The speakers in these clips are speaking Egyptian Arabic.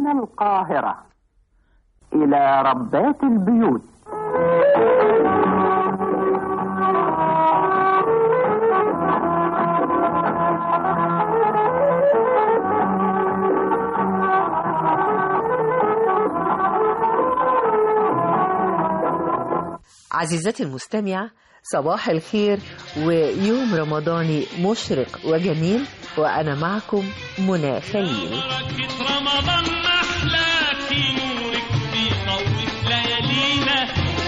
من القاهرة إلى ربات البيوت عزيزتي المستمعة صباح الخير ويوم رمضاني مشرق وجميل وأنا معكم منى خليل بركة رمضان محلاك نورك بيضوء ليالينا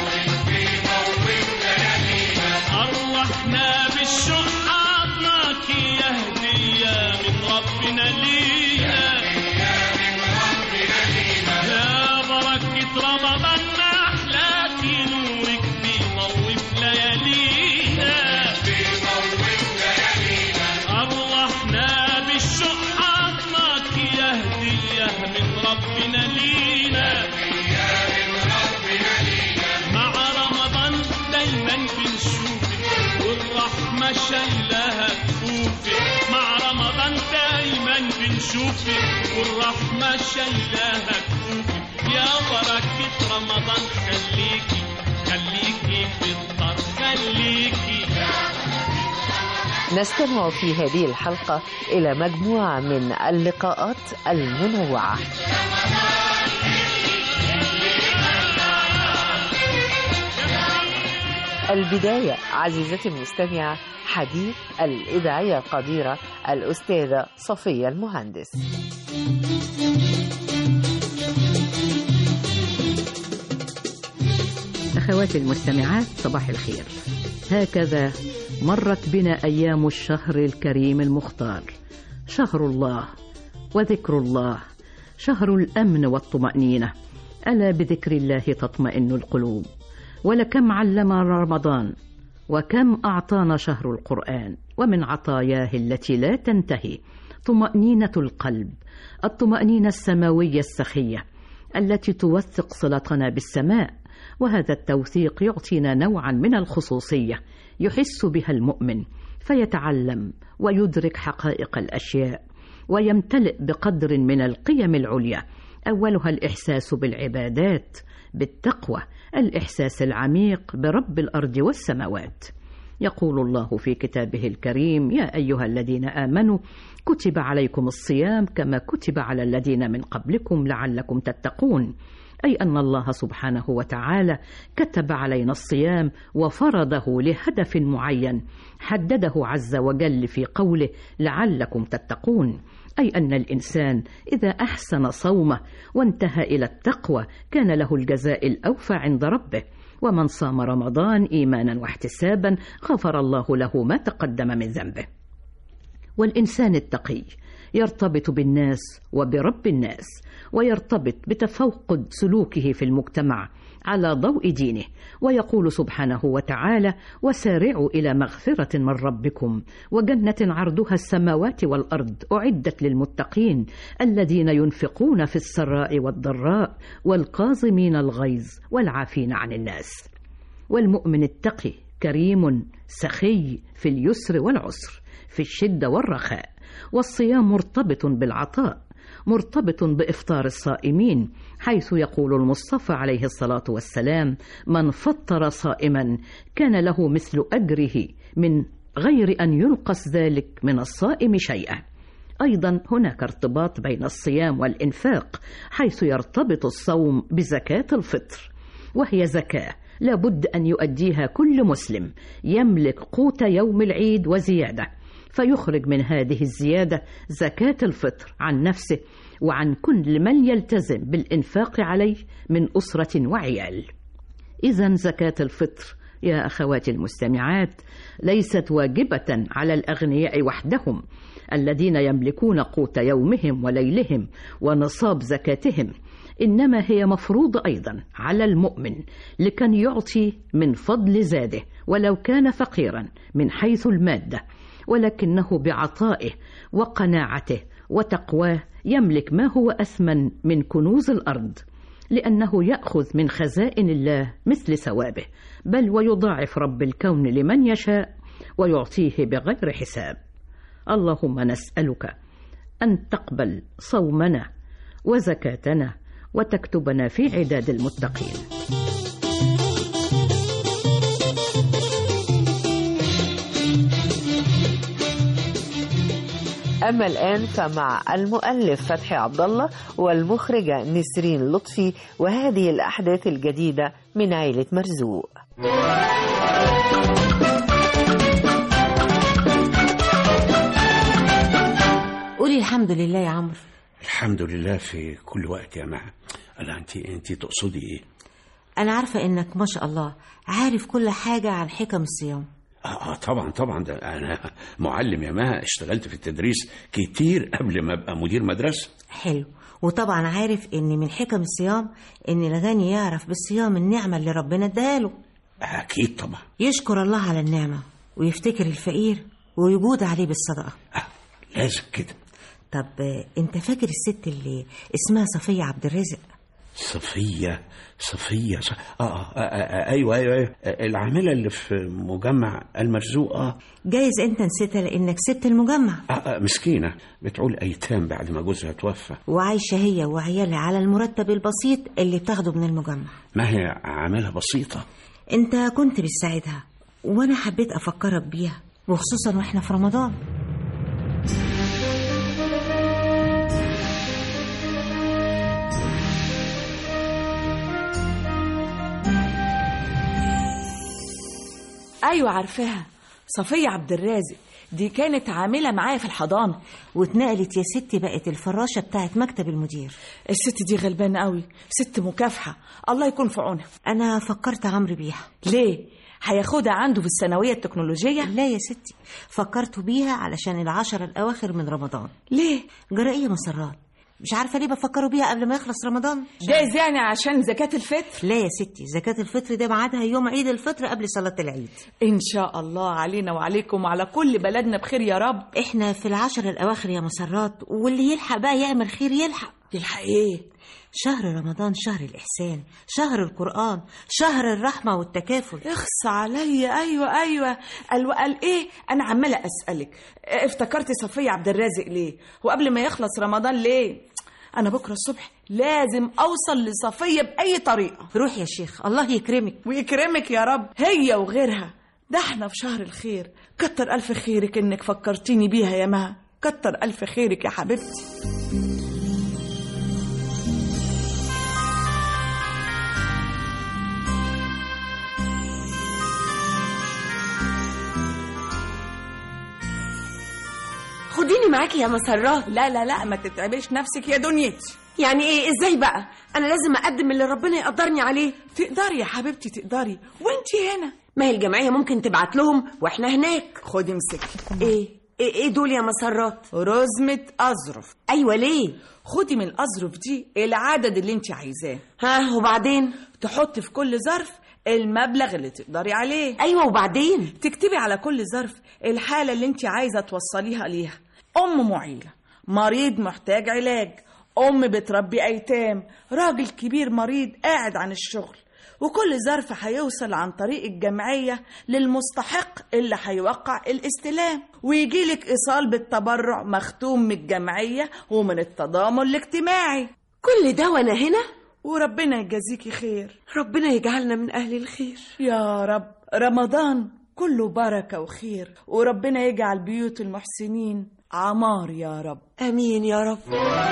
أرواحنا بالشوق عطناك يا هدية من ربنا لينا يا بركة رمضان محلاك نورك بيضوء ليالينا أرواحنا بالشوق عطناك يا هدية من ربنا لينا مع رمضان دايما بنشوفك والرحمة شايلها كفوفك مع رمضان دايما بنشوفك والرحمة شايلها كفوفك يا بركة رمضان خليكي خليكي في الطر خليكي نستمع في هذه الحلقة إلى مجموعة من اللقاءات المنوعة البداية عزيزتي المستمعة حديث الإذاعية القديرة الأستاذة صفية المهندس أخواتي المستمعات صباح الخير هكذا مرت بنا أيام الشهر الكريم المختار شهر الله وذكر الله شهر الأمن والطمأنينة ألا بذكر الله تطمئن القلوب ولكم علم رمضان وكم أعطانا شهر القرآن ومن عطاياه التي لا تنتهي طمأنينة القلب الطمأنينة السماوية السخية التي توثق صلتنا بالسماء وهذا التوثيق يعطينا نوعا من الخصوصية يحس بها المؤمن فيتعلم ويدرك حقائق الأشياء ويمتلئ بقدر من القيم العليا أولها الإحساس بالعبادات بالتقوى الإحساس العميق برب الأرض والسماوات يقول الله في كتابه الكريم يا أيها الذين آمنوا كتب عليكم الصيام كما كتب على الذين من قبلكم لعلكم تتقون أي أن الله سبحانه وتعالى كتب علينا الصيام وفرضه لهدف معين حدده عز وجل في قوله لعلكم تتقون أي أن الإنسان إذا أحسن صومه وانتهى إلى التقوى كان له الجزاء الأوفى عند ربه ومن صام رمضان إيمانا واحتسابا غفر الله له ما تقدم من ذنبه والإنسان التقي يرتبط بالناس وبرب الناس ويرتبط بتفوقد سلوكه في المجتمع على ضوء دينه ويقول سبحانه وتعالى وسارعوا الى مغفره من ربكم وجنه عرضها السماوات والارض اعدت للمتقين الذين ينفقون في السراء والضراء والقاظمين الغيظ والعافين عن الناس والمؤمن التقي كريم سخي في اليسر والعسر في الشده والرخاء والصيام مرتبط بالعطاء مرتبط بافطار الصائمين حيث يقول المصطفى عليه الصلاه والسلام من فطر صائما كان له مثل اجره من غير ان ينقص ذلك من الصائم شيئا ايضا هناك ارتباط بين الصيام والانفاق حيث يرتبط الصوم بزكاه الفطر وهي زكاه لابد ان يؤديها كل مسلم يملك قوت يوم العيد وزياده فيخرج من هذه الزياده زكاه الفطر عن نفسه وعن كل من يلتزم بالانفاق عليه من اسره وعيال اذا زكاه الفطر يا اخواتي المستمعات ليست واجبه على الاغنياء وحدهم الذين يملكون قوت يومهم وليلهم ونصاب زكاتهم انما هي مفروضه ايضا على المؤمن لكن يعطي من فضل زاده ولو كان فقيرا من حيث الماده ولكنه بعطائه وقناعته وتقواه يملك ما هو اثمن من كنوز الارض لانه ياخذ من خزائن الله مثل ثوابه بل ويضاعف رب الكون لمن يشاء ويعطيه بغير حساب اللهم نسالك ان تقبل صومنا وزكاتنا وتكتبنا في عداد المتقين أما الآن فمع المؤلف فتحي عبد الله والمخرجة نسرين لطفي وهذه الأحداث الجديدة من عيلة مرزوق قولي الحمد لله يا عمرو الحمد لله في كل وقت يا مها لا انت انت تقصدي ايه انا عارفه انك ما شاء الله عارف كل حاجه عن حكم الصيام اه, آه طبعا طبعا ده انا معلم يا مها اشتغلت في التدريس كتير قبل ما ابقى مدير مدرسه حلو وطبعا عارف ان من حكم الصيام ان الغني يعرف بالصيام النعمه اللي ربنا اداله اكيد طبعا يشكر الله على النعمه ويفتكر الفقير ويجود عليه بالصدقه آه لازم كده طب آه، انت فاكر الست اللي اسمها صفيه عبد الرازق صفية صفية ص... آه, آه, آه, آه أيوة أيوة, أيوة العاملة اللي في مجمع المرزوق آه, جايز انت نسيتها لانك سبت المجمع آه, آه مسكينة بتعول أيتام بعد ما جوزها توفى وعايشه هي وعيالها على المرتب البسيط اللي بتاخده من المجمع ما هي عاملة بسيطة انت كنت بتساعدها وانا حبيت افكرك بيها وخصوصا واحنا في رمضان ايوه عارفاها صفيه عبد الرازق دي كانت عامله معايا في الحضانه واتنقلت يا ستي بقت الفراشه بتاعت مكتب المدير الست دي غلبانه قوي ست مكافحه الله يكون في عونها انا فكرت عمرو بيها ليه هياخدها عنده في الثانويه التكنولوجيه لا يا ستي فكرت بيها علشان العشرة الأواخر من رمضان ليه جرائية مسرات مش عارفة ليه بفكروا بيها قبل ما يخلص رمضان جايز يعني عشان زكاه الفطر لا يا ستي زكاة الفطر ده ميعادها يوم عيد الفطر قبل صلاة العيد ان شاء الله علينا وعليكم وعلى كل بلدنا بخير يا رب احنا في العشر الأواخر يا مسرات واللي يلحق بقى يعمل خير يلحق يلحق ايه شهر رمضان شهر الإحسان شهر القرآن شهر الرحمة والتكافل اخص عليا ايوه ايوه قال قال ايه انا عماله اسالك اه، افتكرت صفيه عبد الرازق ليه وقبل ما يخلص رمضان ليه انا بكره الصبح لازم اوصل لصفيه باي طريقه روح يا شيخ الله يكرمك ويكرمك يا رب هي وغيرها ده احنا في شهر الخير كتر الف خيرك انك فكرتيني بيها يا مها كتر الف خيرك يا حبيبتي خديني معاكي يا مسرات لا لا لا ما تتعبيش نفسك يا دنيتي يعني ايه ازاي بقى انا لازم اقدم اللي ربنا يقدرني عليه تقدري يا حبيبتي تقدري وانتي هنا ما هي الجمعيه ممكن تبعت لهم واحنا هناك خدي امسكي ايه ايه, إيه دول يا مسرات رزمة أظرف ايوه ليه خدي من الأظرف دي العدد اللي انت عايزاه ها وبعدين تحطي في كل ظرف المبلغ اللي تقدري عليه ايوه وبعدين تكتبي على كل ظرف الحالة اللي انت عايزة توصليها ليها أم معيلة مريض محتاج علاج أم بتربي أيتام راجل كبير مريض قاعد عن الشغل وكل ظرف هيوصل عن طريق الجمعية للمستحق اللي هيوقع الاستلام ويجيلك إيصال بالتبرع مختوم من الجمعية ومن التضامن الاجتماعي كل ده وانا هنا وربنا يجازيكي خير ربنا يجعلنا من اهل الخير يا رب رمضان كله بركة وخير وربنا يجعل بيوت المحسنين عمار يا رب امين يا رب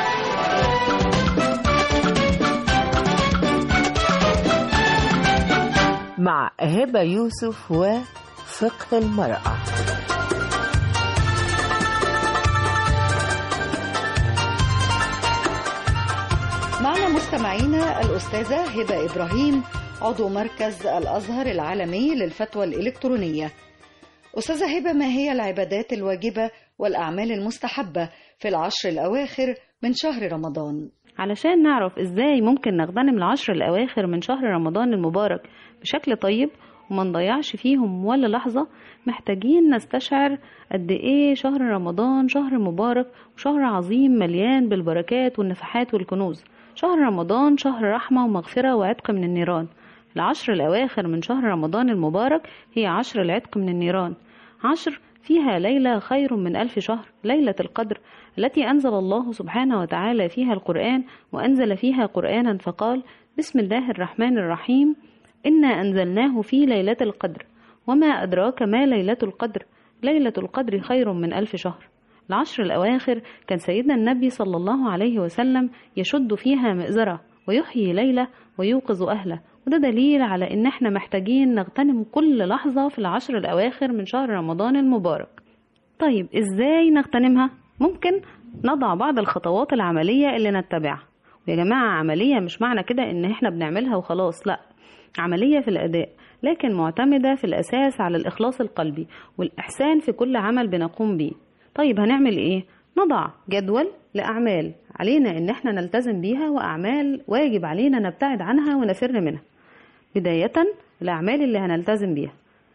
مع هبة يوسف وفقه المرأة معنا مستمعينا الأستاذة هبة إبراهيم عضو مركز الأزهر العالمي للفتوى الإلكترونية أستاذة هبة ما هي العبادات الواجبة والأعمال المستحبة في العشر الأواخر من شهر رمضان؟ علشان نعرف ازاي ممكن نغتنم العشر الاواخر من شهر رمضان المبارك بشكل طيب وما نضيعش فيهم ولا لحظة محتاجين نستشعر قد ايه شهر رمضان شهر مبارك وشهر عظيم مليان بالبركات والنفحات والكنوز شهر رمضان شهر رحمة ومغفرة وعتق من النيران العشر الأواخر من شهر رمضان المبارك هي عشر العتق من النيران عشر فيها ليلة خير من ألف شهر ليلة القدر التي أنزل الله سبحانه وتعالى فيها القرآن وأنزل فيها قرآنا فقال بسم الله الرحمن الرحيم إنا أنزلناه في ليلة القدر وما أدراك ما ليلة القدر ليلة القدر خير من ألف شهر العشر الأواخر كان سيدنا النبي صلى الله عليه وسلم يشد فيها مئزرة ويحيي ليلة ويوقظ أهله وده دليل على إن احنا محتاجين نغتنم كل لحظة في العشر الأواخر من شهر رمضان المبارك طيب إزاي نغتنمها؟ ممكن نضع بعض الخطوات العملية اللي نتبعها ويا جماعة عملية مش معنى كده إن احنا بنعملها وخلاص لأ عملية في الأداء لكن معتمدة في الأساس على الإخلاص القلبي والإحسان في كل عمل بنقوم بيه طيب هنعمل إيه؟ نضع جدول لأعمال علينا إن احنا نلتزم بيها وأعمال واجب علينا نبتعد عنها ونفر منها بداية الأعمال اللي هنلتزم بيها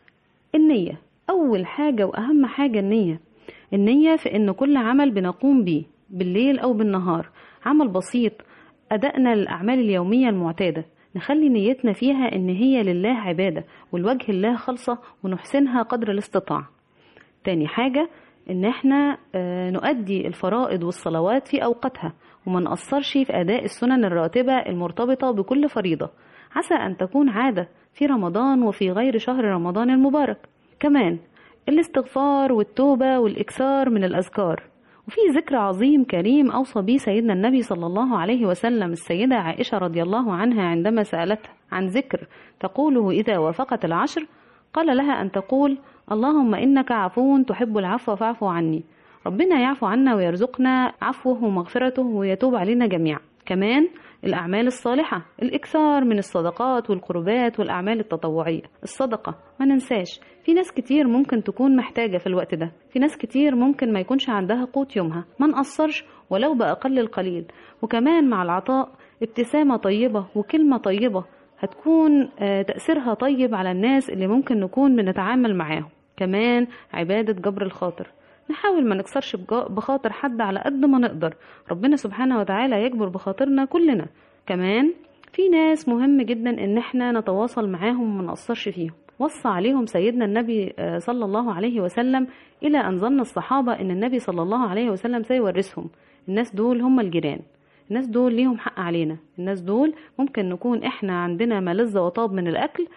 النية أول حاجة وأهم حاجة النية النية في إن كل عمل بنقوم بيه بالليل أو بالنهار عمل بسيط أدائنا للأعمال اليومية المعتادة نخلي نيتنا فيها إن هي لله عبادة والوجه الله خالصة ونحسنها قدر الاستطاعة تاني حاجة إن احنا آه، نؤدي الفرائض والصلوات في أوقاتها وما نقصرش في أداء السنن الراتبة المرتبطة بكل فريضة عسى أن تكون عادة في رمضان وفي غير شهر رمضان المبارك كمان الاستغفار والتوبة والإكثار من الأذكار وفي ذكر عظيم كريم أوصى به سيدنا النبي صلى الله عليه وسلم السيدة عائشة رضي الله عنها عندما سألته عن ذكر تقوله إذا وافقت العشر قال لها أن تقول اللهم إنك عفو تحب العفو فاعف عني ربنا يعفو عنا ويرزقنا عفوه ومغفرته ويتوب علينا جميعا كمان الأعمال الصالحة الإكثار من الصدقات والقربات والأعمال التطوعية الصدقة ما ننساش في ناس كتير ممكن تكون محتاجة في الوقت ده في ناس كتير ممكن ما يكونش عندها قوت يومها ما نقصرش ولو بأقل القليل وكمان مع العطاء ابتسامة طيبة وكلمة طيبة هتكون آه، تأثيرها طيب على الناس اللي ممكن نكون بنتعامل معاهم كمان عبادة جبر الخاطر نحاول ما نكسرش بجا- بخاطر حد على قد ما نقدر ربنا سبحانه وتعالى يجبر بخاطرنا كلنا كمان في ناس مهم جدا ان احنا نتواصل معاهم وما نقصرش فيهم وصى عليهم سيدنا النبي آه، صلى الله عليه وسلم الى ان ظن الصحابه ان النبي صلى الله عليه وسلم سيورثهم الناس دول هم الجيران الناس دول ليهم حق علينا الناس دول ممكن نكون احنا عندنا ما لذ وطاب من الاكل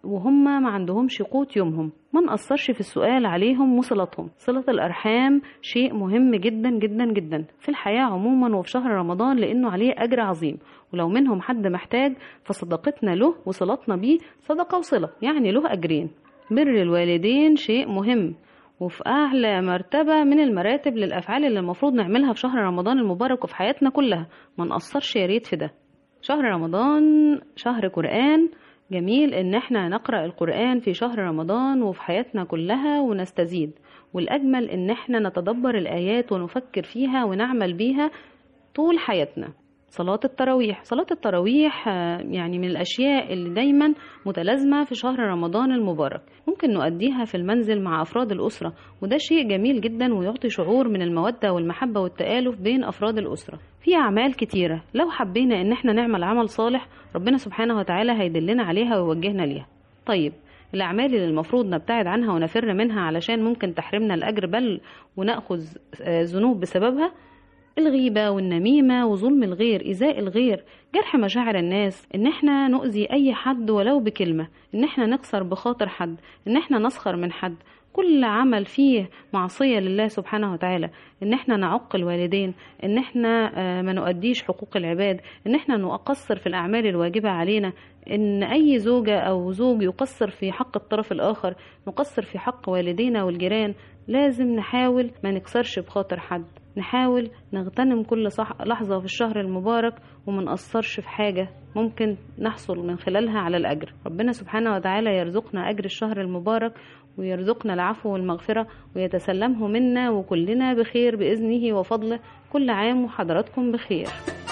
وهم ما عندهمش قوت يومهم ما نقصرش في السؤال عليهم وصلتهم صلة الأرحام شيء مهم جدا جدا جدا في الحياة عموما وفي شهر رمضان لأنه عليه أجر عظيم ولو منهم حد محتاج فصدقتنا له وصلتنا بيه صدقة وصلة يعني له أجرين بر الوالدين شيء مهم وفي أعلى مرتبة من المراتب للأفعال اللي المفروض نعملها في شهر رمضان المبارك وفي حياتنا كلها ما نقصرش يا ريت في ده شهر رمضان شهر قرآن جميل ان احنا نقرأ القرآن في شهر رمضان وفي حياتنا كلها ونستزيد والأجمل ان احنا نتدبر الآيات ونفكر فيها ونعمل بيها طول حياتنا صلاة التراويح صلاة التراويح آه، يعني من الأشياء اللي دايما متلازمة في شهر رمضان المبارك ممكن نؤديها في المنزل مع أفراد الأسرة وده شيء جميل جدا ويعطي شعور من المودة والمحبة والتآلف بين أفراد الأسرة في أعمال كتيرة لو حبينا إن احنا نعمل عمل صالح ربنا سبحانه وتعالى هيدلنا عليها ويوجهنا ليها طيب الأعمال اللي المفروض نبتعد عنها ونفر منها علشان ممكن تحرمنا الأجر بل ونأخذ آه، ذنوب بسببها الغيبة والنميمة وظلم الغير إيذاء الغير جرح مشاعر الناس إن إحنا نؤذي أي حد ولو بكلمة إن إحنا نكسر بخاطر حد إن إحنا نسخر من حد كل عمل فيه معصية لله سبحانه وتعالى إن إحنا نعق الوالدين إن إحنا آه، ما نؤديش حقوق العباد إن إحنا نقصر في الأعمال الواجبة علينا إن أي زوجة أو زوج يقصر في حق الطرف الآخر نقصر في حق والدينا والجيران لازم نحاول ما نكسرش بخاطر حد نحاول نغتنم كل صح لحظة في الشهر المبارك وما نقصرش في حاجة ممكن نحصل من خلالها على الأجر ربنا سبحانه وتعالى يرزقنا أجر الشهر المبارك ويرزقنا العفو والمغفرة ويتسلمه منا وكلنا بخير بإذنه وفضله كل عام وحضراتكم بخير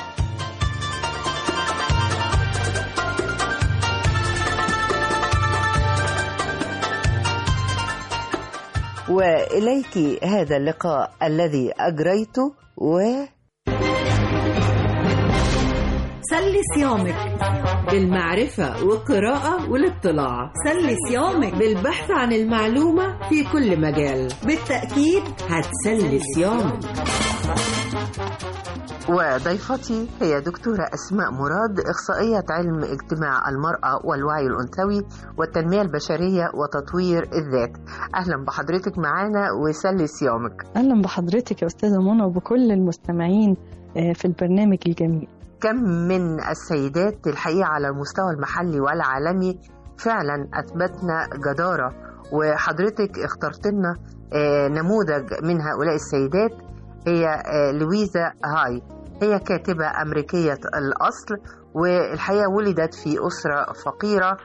وإليك هذا اللقاء الذي أجريته و سلي صيامك بالمعرفة والقراءة والاطلاع سلي صيامك بالبحث عن المعلومة في كل مجال بالتأكيد هتسلي صيامك وضيفتي هي دكتورة أسماء مراد إخصائية علم اجتماع المرأة والوعي الأنثوي والتنمية البشرية وتطوير الذات أهلا بحضرتك معانا وسلي صيامك أهلا بحضرتك يا أستاذة منى وبكل المستمعين آه، في البرنامج الجميل كم من السيدات الحقيقة على المستوى المحلي والعالمي فعلا أثبتنا جدارة وحضرتك اخترت لنا آه، نموذج من هؤلاء السيدات هي آه، لويزا هاي هي كاتبة أمريكية الأصل والحقيقة ولدت في أسرة فقيرة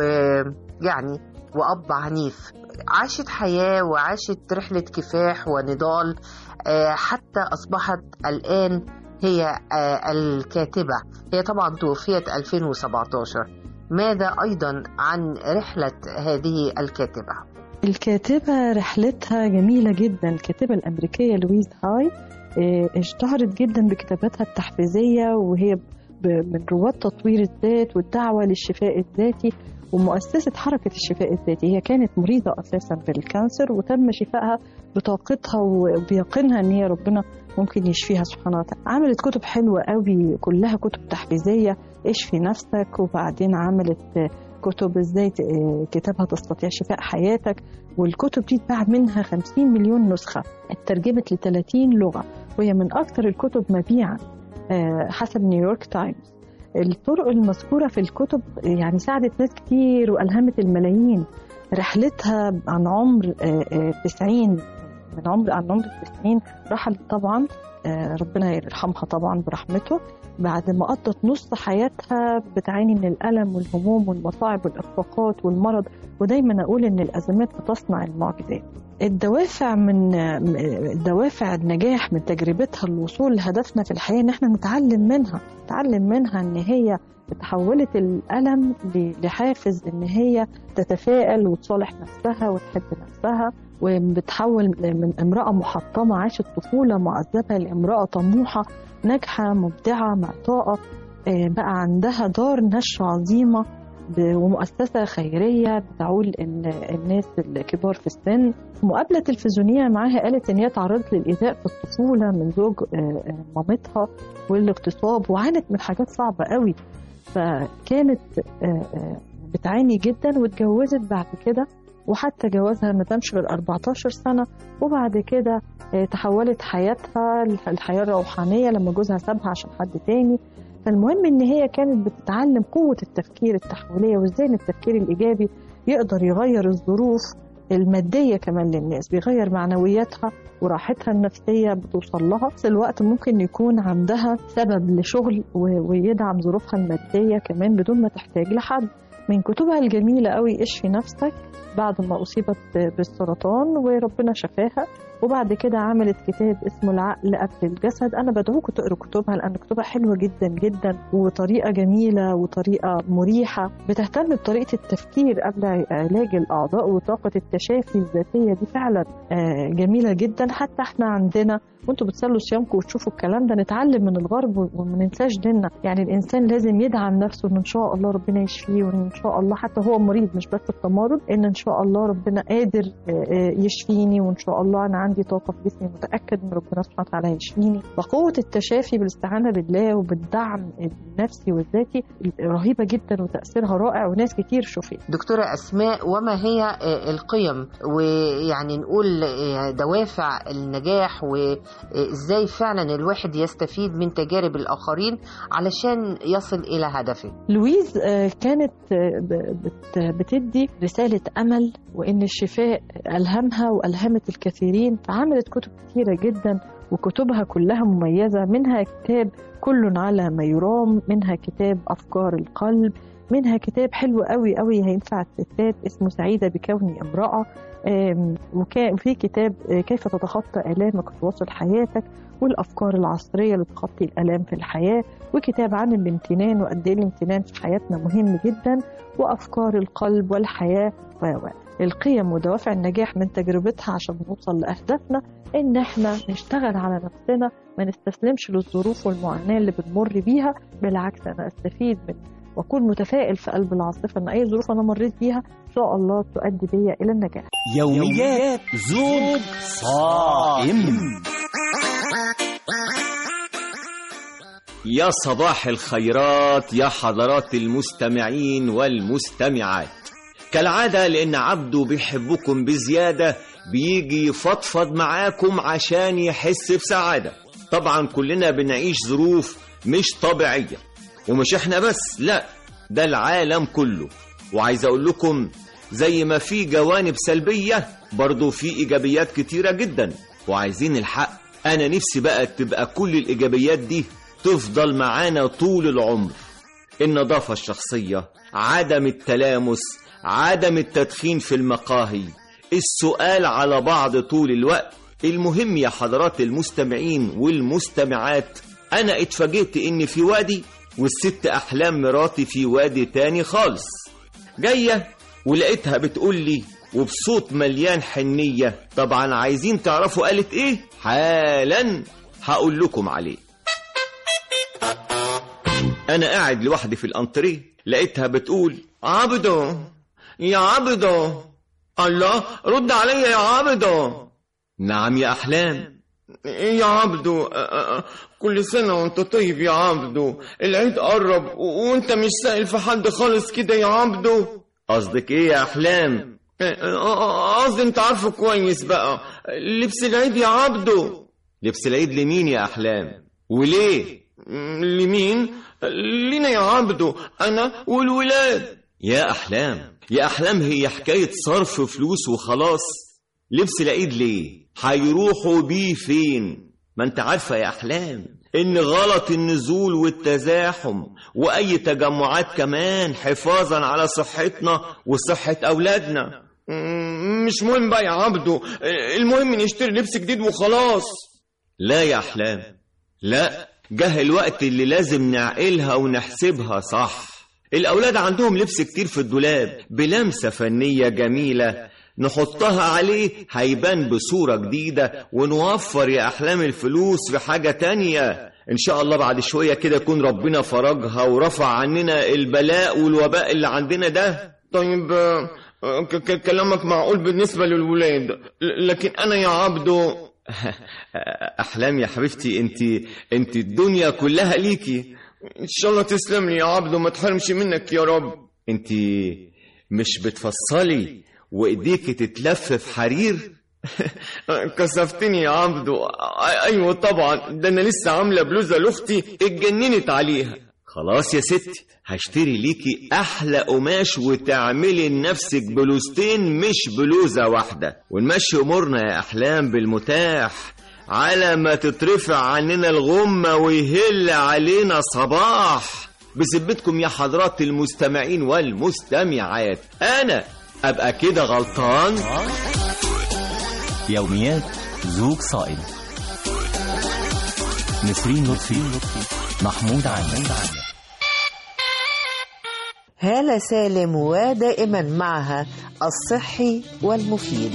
ويعني وأب عنيف عاشت حياة وعاشت رحلة كفاح ونضال آه، حتى أصبحت الآن هي آه، الكاتبة هي طبعا توفيت 2017 ماذا أيضا عن رحلة هذه الكاتبة؟ الكاتبة رحلتها جميلة جدا الكاتبة الأمريكية لويز هاي آه، اشتهرت جدا بكتاباتها التحفيزية وهي ب- من رواد تطوير الذات والدعوة للشفاء الذاتي ومؤسسة حركة الشفاء الذاتي هي كانت مريضة أساسا بالكانسر وتم شفائها بطاقتها وبيقينها إن هي ربنا ممكن يشفيها سبحانه وتعالى عملت كتب حلوة قوي كلها كتب تحفيزية اشفي نفسك وبعدين عملت آه، كتب ازاي ت- آه، كتابها تستطيع شفاء حياتك والكتب دي اتباع منها 50 مليون نسخة اترجمت ل 30 لغة وهي من أكثر الكتب مبيعا آه، حسب نيويورك تايمز الطرق المذكورة في الكتب يعني ساعدت ناس كتير وألهمت الملايين رحلتها عن عمر آه، آه، 90 من عمر عن عمر 90 رحلت طبعا آه، ربنا يرحمها طبعا برحمته بعد ما قضت نص حياتها بتعاني من الألم والهموم والمصاعب والإخفاقات والمرض ودايما أقول إن الأزمات بتصنع المعجزات الدوافع من دوافع النجاح من تجربتها الوصول لهدفنا في الحياة إن احنا نتعلم منها نتعلم منها إن هي تحولت الألم ل- لحافز إن هي تتفائل وتصالح نفسها وتحب نفسها وبتحول من امرأة محطمة عاشت طفولة معذبة لامرأة طموحة ناجحة مبدعة معطاءة آه، بقى عندها دار نشر عظيمة ب- ومؤسسة خيرية بتعول ال- الناس الكبار في السن في مقابلة تلفزيونية معاها قالت إن هي تعرضت للإيذاء في الطفولة من زوج آه، آه، مامتها والاغتصاب وعانت من حاجات صعبة قوي فكانت آه، آه، بتعاني جدا واتجوزت بعد كده وحتى جوازها ما تمش غير 14 سنة وبعد كده آه، تحولت حياتها الحياة الروحانية لما جوزها سابها عشان حد تاني فالمهم ان هي كانت بتتعلم قوة التفكير التحويلية وازاي ان التفكير الايجابي يقدر يغير الظروف المادية كمان للناس بيغير معنوياتها وراحتها النفسية بتوصل لها في الوقت ممكن يكون عندها سبب لشغل و- ويدعم ظروفها المادية كمان بدون ما تحتاج لحد من كتبها الجميلة قوي اشفي نفسك بعد ما أصيبت بالسرطان وربنا شفاها وبعد كده عملت كتاب اسمه العقل قبل الجسد أنا بدعوكم تقروا كتبها لأن كتبها حلوة جدا جدا وطريقة جميلة وطريقة مريحة بتهتم بطريقة التفكير قبل علاج الأعضاء وطاقة التشافي الذاتية دي فعلا آه، جميلة جدا حتى احنا عندنا وانتوا بتسلوا صيامكم وتشوفوا الكلام ده نتعلم من الغرب وما ننساش ديننا يعني الانسان لازم يدعم نفسه ان ان شاء الله ربنا يشفيه وان ان شاء الله حتى هو مريض مش بس التمرض ان ان شاء الله ربنا قادر آه، آه، يشفيني وان شاء الله انا عندي طاقه في جسمي متاكد ان ربنا سبحانه وتعالى هيشفيني فقوه التشافي بالاستعانه بالله وبالدعم النفسي والذاتي رهيبه جدا وتاثيرها رائع وناس كتير شفت دكتورة أسماء وما هي آه، القيم ويعني نقول آه، دوافع النجاح وإزاي فعلا الواحد يستفيد من تجارب الآخرين علشان يصل إلى هدفه لويز آه، كانت آه، ب- بت- بتدي رسالة أمل وإن الشفاء ألهمها وألهمت الكثيرين فعملت كتب كثيرة جدا وكتبها كلها مميزة منها كتاب كل على ما يرام منها كتاب أفكار القلب منها كتاب حلو قوي قوي هينفع الستات اسمه سعيدة بكوني امرأة آم، وكان في كتاب آه، كيف تتخطى آلامك في وسط حياتك والأفكار العصرية لتخطي الآلام في الحياة وكتاب عن الامتنان وقد ايه الامتنان في حياتنا مهم جدا وافكار القلب والحياه و و. القيم ودوافع النجاح من تجربتها عشان نوصل لاهدافنا ان احنا نشتغل على نفسنا ما نستسلمش للظروف والمعاناه اللي بنمر بيها بالعكس انا استفيد من واكون متفائل في قلب العاصفه ان اي ظروف انا مريت بيها ان شاء الله تؤدي بيا الى النجاح يوميات زوج صائم يا صباح الخيرات يا حضرات المستمعين والمستمعات كالعادة لأن عبده بيحبكم بزيادة بيجي يفضفض معاكم عشان يحس بسعادة طبعا كلنا بنعيش ظروف مش طبيعية ومش احنا بس لا ده العالم كله وعايز اقول لكم زي ما في جوانب سلبية برضو في ايجابيات كتيرة جدا وعايزين الحق انا نفسي بقى تبقى كل الايجابيات دي تفضل معانا طول العمر النظافة الشخصية عدم التلامس عدم التدخين في المقاهي السؤال على بعض طول الوقت المهم يا حضرات المستمعين والمستمعات انا اتفاجئت ان في وادي والست احلام مراتي في وادي تاني خالص جاية ولقيتها بتقول لي وبصوت مليان حنية طبعا عايزين تعرفوا قالت ايه حالا هقول لكم عليه انا قاعد لوحدي في الانتريه لقيتها بتقول عبدو يا عبدو الله رد عليا يا عبدو نعم يا احلام يا عبدو أ- أ- كل سنة وانت طيب يا عبدو العيد قرب و- وانت مش سائل في حد خالص كده يا عبدو قصدك ايه يا احلام أ- أ- قصدي انت عارفه كويس بقى لبس العيد يا عبدو لبس العيد لمين يا احلام وليه م- لمين لينا يا عبدو انا والولاد يا احلام يا احلام هي حكايه صرف فلوس وخلاص لبس العيد ليه هيروحوا بيه فين ما انت عارفه يا احلام ان غلط النزول والتزاحم واي تجمعات كمان حفاظا على صحتنا وصحه اولادنا م- مش مهم بقى يا عبدو المهم نشتري لبس جديد وخلاص لا يا احلام لا جه الوقت اللي لازم نعقلها ونحسبها صح الاولاد عندهم لبس كتير في الدولاب بلمسه فنيه جميله نحطها عليه هيبان بصوره جديده ونوفر يا احلام الفلوس في حاجه تانية ان شاء الله بعد شويه كده يكون ربنا فرجها ورفع عننا البلاء والوباء اللي عندنا ده طيب آه، ك- ك- كلامك معقول بالنسبة للولاد ل- لكن أنا يا عبدو احلام يا حبيبتي انت انت الدنيا كلها ليكي إن شاء الله تسلم لي يا عبدو ما تحرمش منك يا رب انت مش بتفصلي وايديك تتلف في حرير كسفتني يا عبدو أ- أيوة طبعا ده أنا لسه عاملة بلوزة لأختي اتجننت عليها خلاص يا ستي هشتري ليكي احلى قماش وتعملي لنفسك بلوزتين مش بلوزه واحده ونمشي امورنا يا احلام بالمتاح على ما تترفع عننا الغمه ويهل علينا صباح بذمتكم يا حضرات المستمعين والمستمعات انا ابقى كده غلطان يوميات زوج صائم نسرين لطفي محمود عامر هالة سالم ودائما معها الصحي والمفيد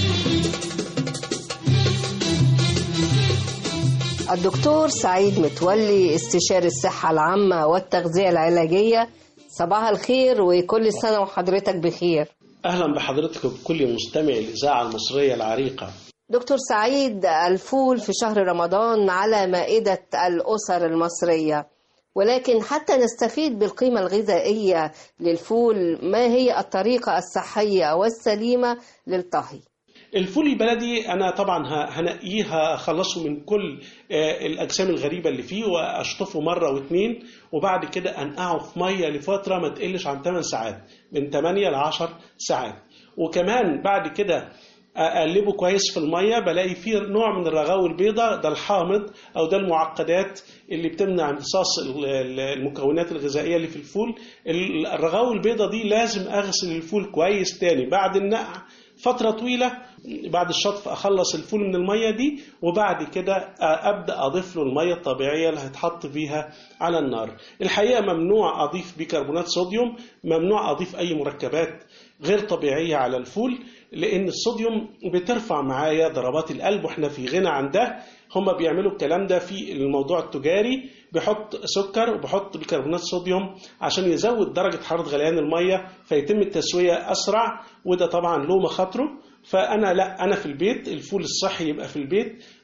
الدكتور سعيد متولي استشاري الصحة العامة والتغذية العلاجية صباح الخير وكل سنة وحضرتك بخير أهلا بحضرتك وبكل مستمع الإذاعة المصرية العريقة دكتور سعيد الفول في شهر رمضان على مائدة الأسر المصرية ولكن حتى نستفيد بالقيمة الغذائية للفول ما هي الطريقة الصحية والسليمة للطهي الفول البلدي أنا طبعا ه- هنقيه هخلصه من كل آه، الأجسام الغريبة اللي فيه وأشطفه مرة واتنين وبعد كده أنقعه في مية لفترة ما تقلش عن 8 ساعات من 8 ل 10 ساعات وكمان بعد كده اقلبه كويس في الميه بلاقي فيه نوع من الرغاوي البيضاء ده الحامض او ده المعقدات اللي بتمنع امتصاص ال- ال- المكونات الغذائيه اللي في الفول ال- الرغاوي البيضاء دي لازم اغسل الفول كويس تاني بعد النقع فتره طويله بعد الشطف اخلص الفول من الميه دي وبعد كده ابدا اضيف له الميه الطبيعيه اللي هتحط فيها على النار الحقيقه ممنوع اضيف بيكربونات صوديوم ممنوع اضيف اي مركبات غير طبيعيه على الفول لان الصوديوم بترفع معايا ضربات القلب واحنا في غنى عن ده هم بيعملوا الكلام ده في الموضوع التجاري بيحط سكر وبيحط بيكربونات صوديوم عشان يزود درجة حرارة غليان المية فيتم التسوية أسرع وده طبعا له مخاطره فأنا لا أنا في البيت الفول الصحي يبقى في البيت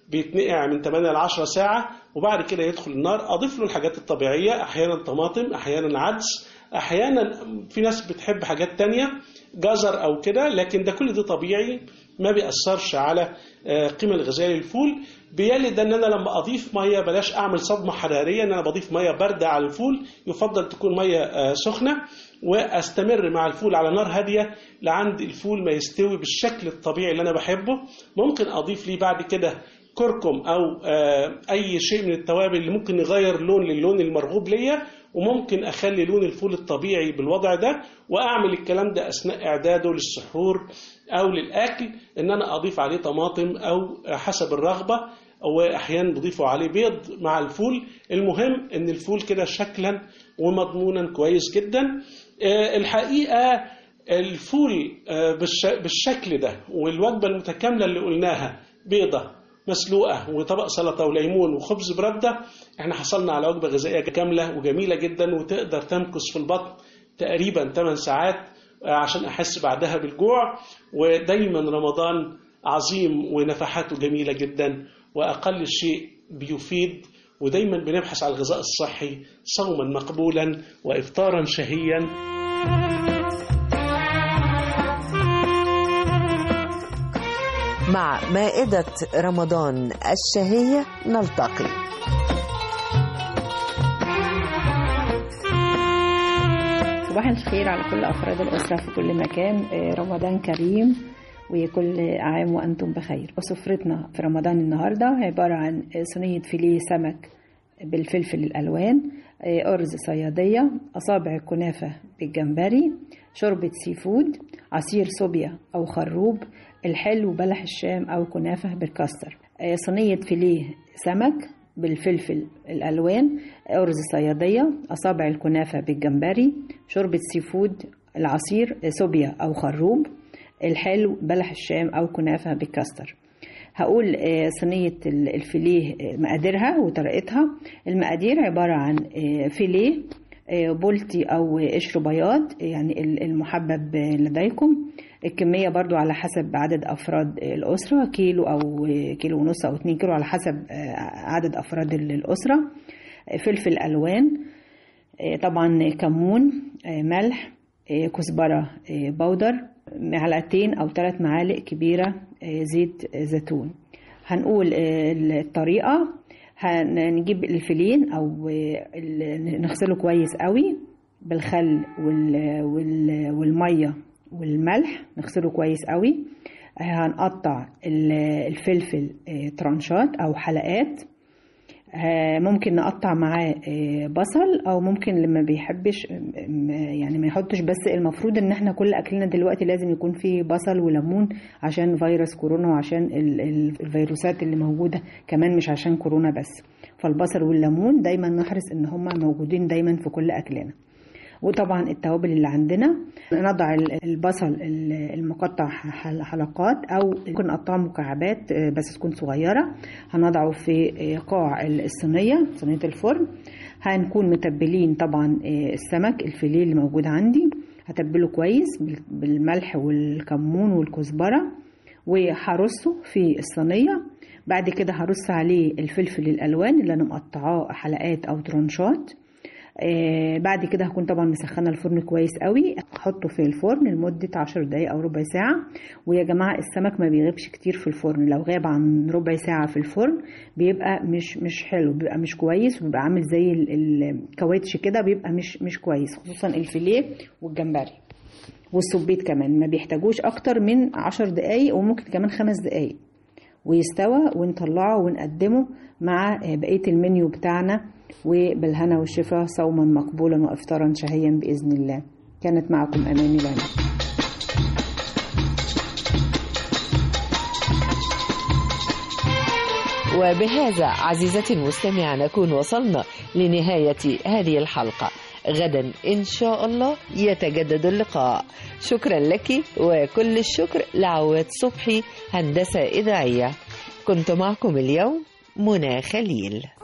بيتنقع من 8 ل 10 ساعة وبعد كده يدخل النار أضيف له الحاجات الطبيعية أحيانا طماطم أحيانا عدس أحيانا في ناس بتحب حاجات تانية جزر أو كده لكن ده كل ده طبيعي ما بيأثرش على قيمة الغذائية للفول بيلي ده ان انا لما اضيف ميه بلاش اعمل صدمه حراريه ان انا بضيف ميه بارده على الفول يفضل تكون ميه سخنه واستمر مع الفول على نار هاديه لعند الفول ما يستوي بالشكل الطبيعي اللي انا بحبه ممكن اضيف ليه بعد كده كركم او اي شيء من التوابل اللي ممكن يغير لون للون المرغوب ليا وممكن اخلي لون الفول الطبيعي بالوضع ده واعمل الكلام ده اثناء اعداده للسحور او للاكل ان انا اضيف عليه طماطم او حسب الرغبه واحيانا بضيفوا عليه بيض مع الفول المهم ان الفول كده شكلا ومضمونا كويس جدا الحقيقه الفول بالشكل ده والوجبه المتكامله اللي قلناها بيضه مسلوقه وطبق سلطه وليمون وخبز برده احنا حصلنا على وجبه غذائيه كامله وجميله جدا وتقدر تمكث في البطن تقريبا 8 ساعات عشان احس بعدها بالجوع ودايما رمضان عظيم ونفحاته جميله جدا واقل شيء بيفيد ودايما بنبحث على الغذاء الصحي صوما مقبولا وافطارا شهيا مع مائدة رمضان الشهية نلتقي صباح الخير على كل أفراد الأسرة في كل مكان رمضان كريم وكل عام وأنتم بخير وسفرتنا في رمضان النهاردة عبارة عن صينية فيليه سمك بالفلفل الألوان أرز صيادية أصابع كنافة بالجمبري شوربة سي فود عصير صوبيا أو خروب الحلو بلح الشام أو كنافة بالكاستر صينية فيليه سمك بالفلفل الألوان أرز صيادية أصابع الكنافة بالجمبري شوربة سي فود العصير صوبيا أو خروب الحلو بلح الشام أو كنافة بالكاستر هقول صينية الفيليه مقاديرها وطريقتها المقادير عبارة عن فيليه بولتي أو قشر بياض يعني المحبب لديكم الكمية برضو على حسب عدد أفراد الأسرة كيلو أو كيلو ونص أو اتنين كيلو على حسب عدد أفراد الأسرة فلفل ألوان طبعا كمون ملح كزبرة بودر معلقتين أو ثلاث معالق كبيرة زيت زيتون هنقول الطريقة هنجيب الفلين أو نغسله كويس قوي بالخل والمية والملح نغسله كويس قوي هنقطع الفلفل ترانشات او حلقات ممكن نقطع معاه بصل او ممكن لما بيحبش يعني ما يحطش بس المفروض ان احنا كل اكلنا دلوقتي لازم يكون فيه بصل وليمون عشان فيروس كورونا وعشان الفيروسات اللي موجوده كمان مش عشان كورونا بس فالبصل والليمون دايما نحرص ان هما موجودين دايما في كل اكلنا وطبعا التوابل اللي عندنا نضع البصل المقطع حلقات او ممكن نقطعه مكعبات بس تكون صغيره هنضعه في قاع الصينيه صينيه الفرن هنكون متبلين طبعا السمك الفيليه اللي موجود عندي هتبله كويس بالملح والكمون والكزبره وهرصه في الصينيه بعد كده هرص عليه الفلفل الالوان اللي انا مقطعاه حلقات او ترانشات آه بعد كده هكون طبعا مسخنه الفرن كويس قوي احطه في الفرن لمده 10 دقايق او ربع ساعه ويا جماعه السمك ما بيغيبش كتير في الفرن لو غاب عن ربع ساعه في الفرن بيبقى مش مش حلو بيبقى مش كويس وبيبقى عامل زي الكاوتش كده بيبقى مش مش كويس خصوصا الفيليه والجمبري والسبيت كمان ما بيحتاجوش اكتر من 10 دقايق وممكن كمان خمس دقايق ويستوى ونطلعه ونقدمه مع بقيه المنيو بتاعنا وبالهنا والشفاء صوما مقبولا وافطارا شهيا باذن الله كانت معكم اماني لنا وبهذا عزيزتي المستمعة نكون وصلنا لنهاية هذه الحلقة غدا إن شاء الله يتجدد اللقاء شكرا لك وكل الشكر لعواد صبحي هندسة إذاعية كنت معكم اليوم منى خليل